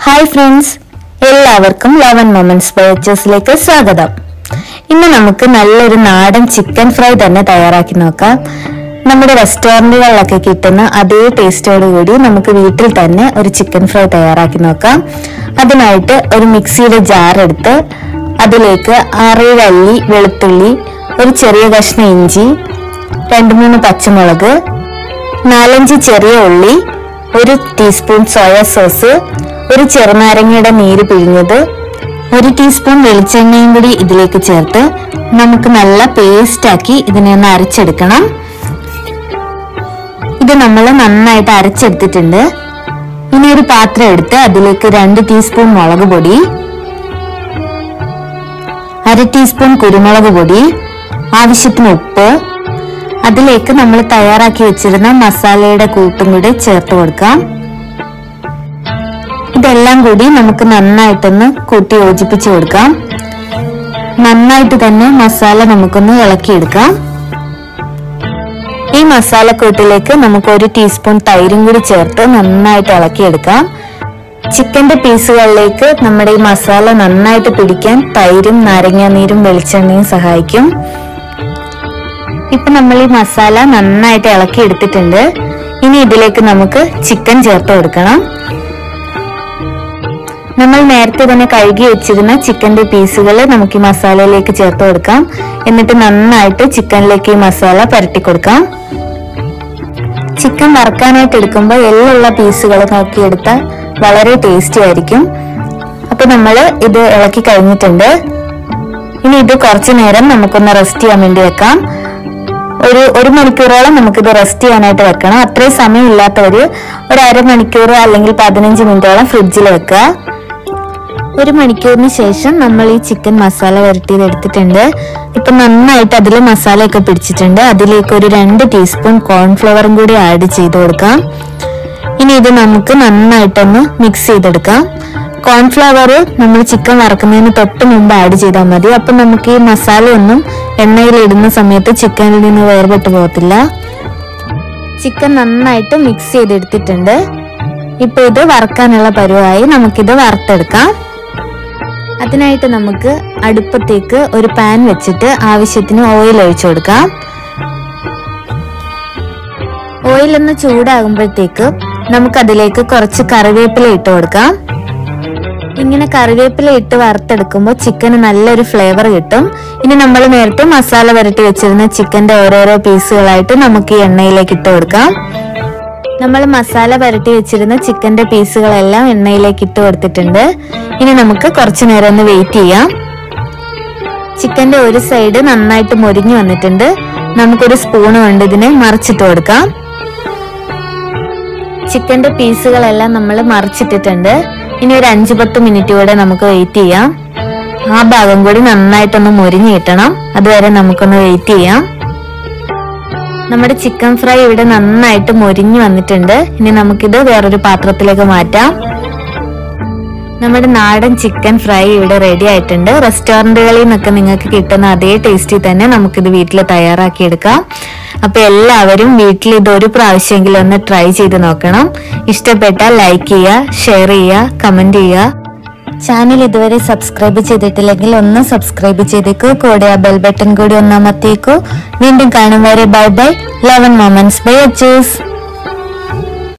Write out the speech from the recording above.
hi friends എല്ലാവർക്കും eleven moments ബൈച്ചസിലേക്ക് സ്വാഗതം ഇന്ന് നമുക്ക് നല്ലൊരു നാടൻ ചിക്കൻ ഫ്രൈ തന്നെ തയ്യാറാക്കി നോക്കാം നമ്മുടെ റെസ്റ്റോറൻറ്റുകളിലൊക്കെ കിട്ടുന്ന അതേ ടേസ്റ്റോട് കൂടി നമുക്ക് വീട്ടിൽ തന്നെ ഒരു ചിക്കൻ ഫ്രൈ തയ്യാറാക്കി നോക്കാം അതിനായിട്ട് ഒരു മിക്സിയുടെ ജാർ എടുത്ത് അതിലേക്ക് ആറേഴ് അല്ലി വെളുത്തുള്ളി ഒരു ചെറിയ കഷ്ണം ഇഞ്ചി രണ്ട് മൂന്ന് പച്ചമുളക് നാലഞ്ച് ചെറിയ ഉള്ളി ഒരു ടീസ്പൂൺ സോയ സോസ് ഒരു ചെറുനാരങ്ങയുടെ നീര് പിഴിഞ്ഞത് ഒരു ടീസ്പൂൺ വെളിച്ചെണ്ണയും കൂടി ഇതിലേക്ക് ചേർത്ത് നമുക്ക് നല്ല പേസ്റ്റ് ആക്കി ഇതിനെ ഒന്ന് അരച്ചെടുക്കണം ഇത് നമ്മൾ നന്നായിട്ട് അരച്ചെടുത്തിട്ടുണ്ട് ഇനി ഒരു പാത്രം എടുത്ത് അതിലേക്ക് രണ്ട് ടീസ്പൂൺ മുളക് പൊടി അര ടീസ്പൂൺ കുരുമുളക് പൊടി ആവശ്യത്തിന് ഉപ്പ് അതിലേക്ക് നമ്മൾ തയ്യാറാക്കി വെച്ചിരുന്ന മസാലയുടെ കൂട്ടും കൂടി ചേർത്ത് കൊടുക്കാം ഇതെല്ലാം കൂടി നമുക്ക് നന്നായിട്ടൊന്ന് കൂട്ടി യോജിപ്പിച്ച് കൊടുക്കാം നന്നായിട്ട് തന്നെ മസാല നമുക്കൊന്ന് ഇളക്കിയെടുക്കാം ഈ മസാലക്കൂട്ടിലേക്ക് നമുക്ക് ഒരു ടീസ്പൂൺ തൈരും കൂടി ചേർത്ത് നന്നായിട്ട് ഇളക്കിയെടുക്കാം ചിക്കന്റെ പീസുകളിലേക്ക് നമ്മുടെ ഈ മസാല നന്നായിട്ട് പിടിക്കാൻ തൈരും നാരങ്ങാനീരും വെളിച്ചെണ്ണയും സഹായിക്കും ഇപ്പൊ നമ്മൾ ഈ മസാല നന്നായിട്ട് ഇളക്കി എടുത്തിട്ടുണ്ട് ഇനി ഇതിലേക്ക് നമുക്ക് ചിക്കൻ ചേർത്ത് കൊടുക്കണം നമ്മൾ നേരത്തെ തന്നെ കഴുകി വെച്ചിരുന്ന ചിക്കന്റെ പീസുകൾ നമുക്ക് ഈ മസാലയിലേക്ക് ചേർത്ത് കൊടുക്കാം എന്നിട്ട് നന്നായിട്ട് ചിക്കനിലേക്ക് ഈ മസാല പുരട്ടി കൊടുക്കാം ചിക്കൻ വറക്കാനായിട്ട് എടുക്കുമ്പോൾ എല്ലുള്ള പീസുകൾ നോക്കിയെടുത്താൽ വളരെ ടേസ്റ്റി ആയിരിക്കും അപ്പൊ നമ്മൾ ഇത് ഇളക്കി കഴിഞ്ഞിട്ടുണ്ട് ഇനി ഇത് കുറച്ചു നേരം നമുക്കൊന്ന് റെസ്റ്റ് ചെയ്യാൻ വേണ്ടി വെക്കാം ഒരു ഒരു മണിക്കൂറോളം നമുക്കിത് റെസ്റ്റ് ചെയ്യാനായിട്ട് വെക്കണം അത്രയും സമയം ഇല്ലാത്തവര് ഒരു അരമണിക്കൂർ അല്ലെങ്കിൽ പതിനഞ്ച് മിനിറ്റോളം ഫ്രിഡ്ജിൽ വെക്കുക ഒരു മണിക്കൂറിന് ശേഷം നമ്മൾ ഈ ചിക്കൻ മസാല വരട്ടിയത് എടുത്തിട്ടുണ്ട് ഇപ്പൊ നന്നായിട്ട് അതിൽ മസാലയൊക്കെ പിടിച്ചിട്ടുണ്ട് അതിലേക്ക് ഒരു രണ്ട് ടീസ്പൂൺ കോൺഫ്ലവറും കൂടി ആഡ് ചെയ്ത് കൊടുക്കാം ഇനി ഇത് നമുക്ക് നന്നായിട്ടൊന്ന് മിക്സ് ചെയ്തെടുക്കാം കോൺഫ്ലവർ നമ്മൾ ചിക്കൻ വറക്കുന്നതിന് തൊട്ട് മുമ്പ് ആഡ് ചെയ്താൽ മതി അപ്പൊ നമുക്ക് ഈ മസാലയൊന്നും എണ്ണയിൽ ഇടുന്ന സമയത്ത് ചിക്കനിൽ നിന്ന് വേർപെട്ട് പോകത്തില്ല ചിക്കൻ നന്നായിട്ട് മിക്സ് ചെയ്തെടുത്തിട്ടുണ്ട് ഇപ്പൊ ഇത് വറക്കാനുള്ള പരുവായി നമുക്കിത് വറുത്തെടുക്കാം അതിനായിട്ട് നമുക്ക് അടുപ്പത്തേക്ക് ഒരു പാൻ വെച്ചിട്ട് ആവശ്യത്തിന് ഓയിൽ ഒഴിച്ചു കൊടുക്കാം ഓയിൽ ഒന്ന് ചൂടാകുമ്പോഴത്തേക്ക് നമുക്ക് അതിലേക്ക് കുറച്ച് കറിവേപ്പില ഇട്ട് കൊടുക്കാം ഇങ്ങനെ കറിവേപ്പില ഇട്ട് വറുത്തെടുക്കുമ്പോൾ ചിക്കന് നല്ലൊരു ഫ്ലേവർ കിട്ടും ഇനി നമ്മൾ നേരത്തെ മസാല വരട്ടി വെച്ചിരുന്ന ചിക്കന്റെ ഓരോരോ പീസുകളായിട്ട് നമുക്ക് ഈ എണ്ണയിലേക്ക് ഇട്ട് കൊടുക്കാം നമ്മൾ മസാല വരട്ടി വെച്ചിരുന്ന ചിക്കന്റെ പീസുകളെല്ലാം എണ്ണയിലേക്ക് ഇട്ട് കൊടുത്തിട്ടുണ്ട് ഇനി നമുക്ക് കുറച്ചു നേരം ഒന്ന് വെയിറ്റ് ചെയ്യാം ചിക്കന്റെ ഒരു സൈഡ് നന്നായിട്ട് മൊരിഞ്ഞു വന്നിട്ടുണ്ട് നമുക്കൊരു സ്പൂണ് കൊണ്ട് ഇതിനെ മറിച്ചിട്ട് കൊടുക്കാം ചിക്കന്റെ പീസുകളെല്ലാം നമ്മൾ മറിച്ചിട്ടിട്ടുണ്ട് ഇനി ഒരു അഞ്ചു പത്ത് മിനിറ്റ് കൂടെ നമുക്ക് വെയിറ്റ് ചെയ്യാം ആ ഭാഗം കൂടി നന്നായിട്ടൊന്ന് മൊരിഞ്ഞു കിട്ടണം അതുവരെ നമുക്കൊന്ന് വെയിറ്റ് ചെയ്യാം നമ്മുടെ ചിക്കൻ ഫ്രൈ ഇവിടെ നന്നായിട്ട് മൊരിഞ്ഞു വന്നിട്ടുണ്ട് ഇനി നമുക്കിത് വേറൊരു പാത്രത്തിലേക്ക് മാറ്റാം നമ്മുടെ നാടൻ ചിക്കൻ ഫ്രൈ ഇവിടെ റെഡി ആയിട്ടുണ്ട് റെസ്റ്റോറന്റുകളിൽ നിന്നൊക്കെ നിങ്ങൾക്ക് കിട്ടുന്ന അതേ ടേസ്റ്റിൽ തന്നെ നമുക്കിത് വീട്ടിൽ തയ്യാറാക്കി എടുക്കാം അപ്പൊ എല്ലാവരും വീട്ടിൽ ഇത് ഒരു പ്രാവശ്യമെങ്കിലും ഒന്ന് ട്രൈ ചെയ്ത് നോക്കണം ഇഷ്ടപ്പെട്ടാൽ ലൈക്ക് ചെയ്യുക ഷെയർ ചെയ്യുക കമന്റ് ചെയ്യുക ചാനൽ ഇതുവരെ സബ്സ്ക്രൈബ് ചെയ്തിട്ടില്ലെങ്കിൽ ഒന്ന് സബ്സ്ക്രൈബ് ചെയ്തേക്കൂ കൂടെ ആ ബെൽ ബട്ടൺ കൂടി ഒന്ന് അമർത്തിയേക്കൂ വീണ്ടും കാണും വരെ bye bye eleven moments bye അച്ചേഴ്സ്